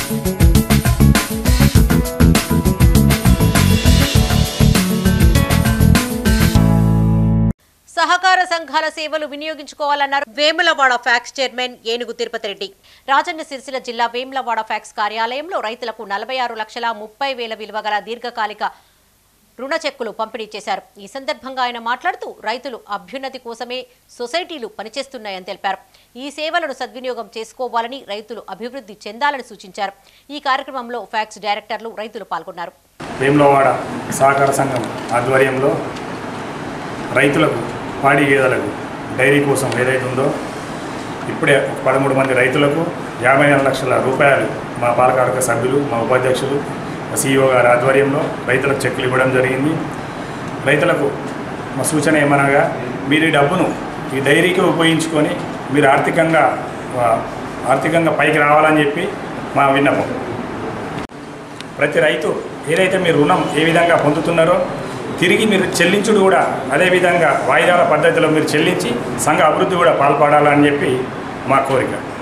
సహకార సంఘాల సేవలు వినియోగించుకోవాలన్నారు వేములవాడ ఫ్యాక్స్ చైర్మన్ ఏనుగు తిరుపతి రెడ్డి రాజన్న సిరిసిల్ల జిల్లా వేములవాడ ఫ్యాక్స్ కార్యాలయంలో రైతులకు నలభై ఆరు లక్షల ముప్పై వేల విలువ గల దీర్ఘకాలిక రుణ చెక్కులు పంపిణీ చేశారు ఈ సందర్భంగా ఆయన మాట్లాడుతూ రైతులు అభ్యున్నతి కోసమే సొసైటీలు పనిచేస్తున్నాయని తెలిపారు ఈ సేవలను సద్వినియోగం చేసుకోవాలని రైతులు అభివృద్ధి చెందాలని సూచించారు ఈ కార్యక్రమంలో ఫ్యాక్స్ డైరెక్టర్లు రైతులు పాల్గొన్నారు వేములవాడ సహకార సంఘం ఆధ్వర్యంలో రైతులకు పాడి గేదెలకు డైరీ కోసం ఏదైతే ఉందో ఇప్పుడే ఒక పదమూడు మంది రైతులకు యాభై నాలుగు లక్షల రూపాయలు మా పాలకారక సభ్యులు మా ఉపాధ్యక్షులు సిఇఓ గారి ఆధ్వర్యంలో రైతులకు చెక్కులు ఇవ్వడం జరిగింది రైతులకు మా సూచన ఏమనగా మీరు ఈ డబ్బును ఈ డైరీకి ఉపయోగించుకొని మీరు ఆర్థికంగా ఆ, ఆర్థికంగా పైకి రావాలని చెప్పి మా విన్నపం ప్రతి రైతు ఏదైతే మీరు రుణం ఏ విధంగా పొందుతున్నారో తిరిగి మీరు చెల్లించుడు కూడా అదేవిధంగా వాయిదాల పద్ధతిలో మీరు చెల్లించి సంఘ అభివృద్ధి కూడా పాల్పడాలని చెప్పి మా కోరిక